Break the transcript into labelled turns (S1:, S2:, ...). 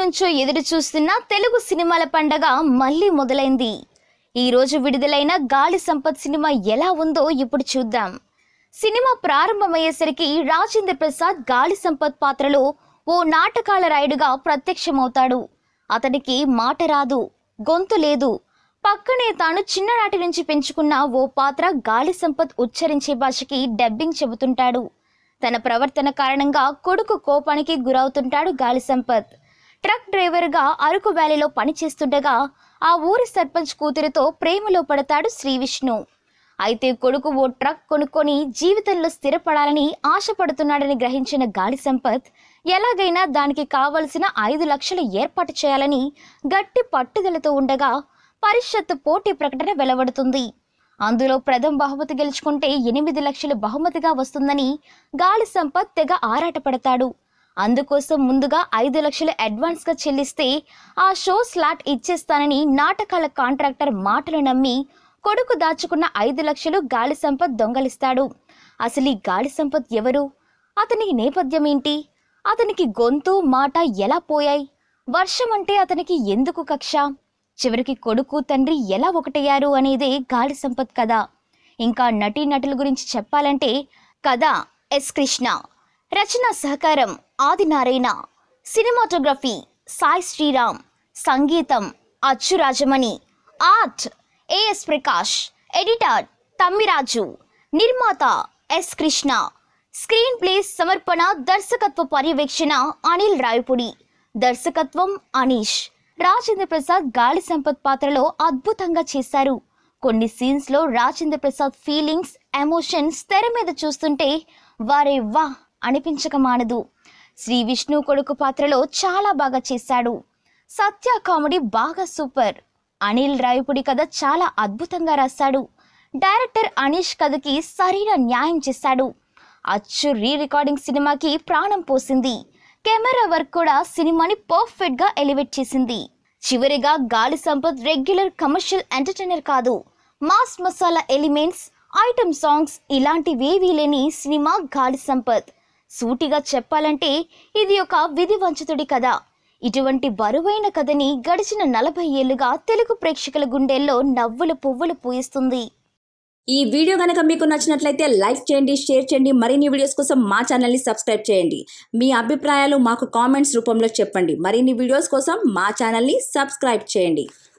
S1: నుంచో ఎదురు చూస్తున్న తెలుగు సినిమాల పండగ మళ్ళీ మొదలైంది ఈ రోజు విడుదలైన గాలి సంపత్ సినిమా ఎలా ఉందో ఇప్పుడు చూద్దాం సినిమా ప్రారంభమయ్యేసరికి రాజేంద్ర ప్రసాద్ గాలి సంపత్ పాత్రలో ఓ నాటకాల రాయుడుగా ప్రత్యక్షమవుతాడు అతనికి మాట రాదు గొంతు లేదు పక్కనే తాను చిన్ననాటి నుంచి పెంచుకున్న ఓ పాత్ర గాలి సంపత్ ఉచ్చరించే భాషకి డబ్బింగ్ చెబుతుంటాడు తన ప్రవర్తన కారణంగా కొడుకు కోపానికి గురవుతుంటాడు గాలి సంపత్ ట్రక్ డ్రైవర్గా అరకు వ్యాలీలో పనిచేస్తుండగా ఆ ఊరి సర్పంచ్ కూతురితో ప్రేమలో పడతాడు శ్రీ విష్ణు అయితే కొడుకు ఓ ట్రక్ కొనుక్కొని జీవితంలో స్థిరపడాలని ఆశపడుతున్నాడని గ్రహించిన గాలి సంపత్ ఎలాగైనా దానికి కావలసిన ఐదు లక్షలు ఏర్పాటు చేయాలని గట్టి పట్టుదలతో ఉండగా పరిషత్ పోటీ ప్రకటన వెలువడుతుంది అందులో ప్రథమ బహుమతి గెలుచుకుంటే ఎనిమిది లక్షలు బహుమతిగా వస్తుందని గాలి సంపత్ తెగ ఆరాటపడతాడు అందుకోసం ముందుగా ఐదు లక్షలు అడ్వాన్స్గా చెల్లిస్తే ఆ షో స్లాట్ ఇచ్చేస్తానని నాటకాల కాంట్రాక్టర్ మాటలు నమ్మి కొడుకు దాచుకున్న ఐదు లక్షలు గాలి సంపత్ దొంగలిస్తాడు అసలు ఈ గాలి సంపత్ ఎవరు అతనికి నేపథ్యం ఏంటి అతనికి గొంతు మాట ఎలా పోయాయి వర్షం అంటే అతనికి ఎందుకు కక్ష చివరికి కొడుకు తండ్రి ఎలా ఒకటయ్యారు అనేదే గాలి సంపత్ కథ ఇంకా నటీ నటుల గురించి చెప్పాలంటే కథ ఎస్ కృష్ణ రచన సహకారం ఆదినారాయణ సినిమాటోగ్రఫీ సాయి శ్రీరామ్ సంగీతం అచ్చు Rajamani art A S Prakash editor Thammiraju నిర్మాత ఎస్ కృష్ణ స్క్రీన్ ప్లే సమర్పణ దర్శకత్వ పర్యవేక్షణ అనిల్ రాయపుడి దర్శకత్వం అనీష్ రాజేంద్ర ప్రసాద్ గాలి సంపత్ పాత్రలో అద్భుతంగా చేశారు కొన్ని సీన్స్ లో రాజేంద్ర ప్రసాద్ ఫీలింగ్స్ ఎమోషన్స్ తెర మీద చూస్తుంటే వారే వా అనిపించక మానదు శ్రీ విష్ణు కొడుకు పాత్రలో చాలా బాగా చేశాడు సత్య కామెడీ బాగా సూపర్ అనిల్ రాయపుడి కథ చాలా అద్భుతంగా రాశాడు డైరెక్టర్ అనీష్ కథకి సరైన న్యాయం చేశాడు అచ్చు రీ రికార్డింగ్ సినిమాకి ప్రాణం పోసింది కెమెరా వర్క్ కూడా సినిమాని పర్ఫెక్ట్ గా ఎలివేట్ చేసింది చివరిగా Gaali Sampath regular commercial entertainer కాదు mass masala elements item songs ఇలాంటివేవీ లేని సినిమా గాలి సంపత్ సూటిగా చెప్పాలంటే ఇది ఒక విధి వంచతుడి కథ ఇటువంటి బరువైన కథని గడిచిన నలభై ఏళ్లుగా తెలుగు ప్రేక్షకుల గుండెల్లో నవ్వులు పువ్వులు పూయిస్తుంది
S2: ఈ వీడియో కనుక మీకు నచ్చినట్లయితే లైక్ చేయండి షేర్ చేయండి మరిన్ని వీడియోస్ కోసం మా ఛానల్ని సబ్స్క్రైబ్ చేయండి మీ అభిప్రాయాలు మాకు కామెంట్స్ రూపంలో చెప్పండి మరిన్ని వీడియోస్ కోసం మా ఛానల్ని సబ్స్క్రైబ్ చేయండి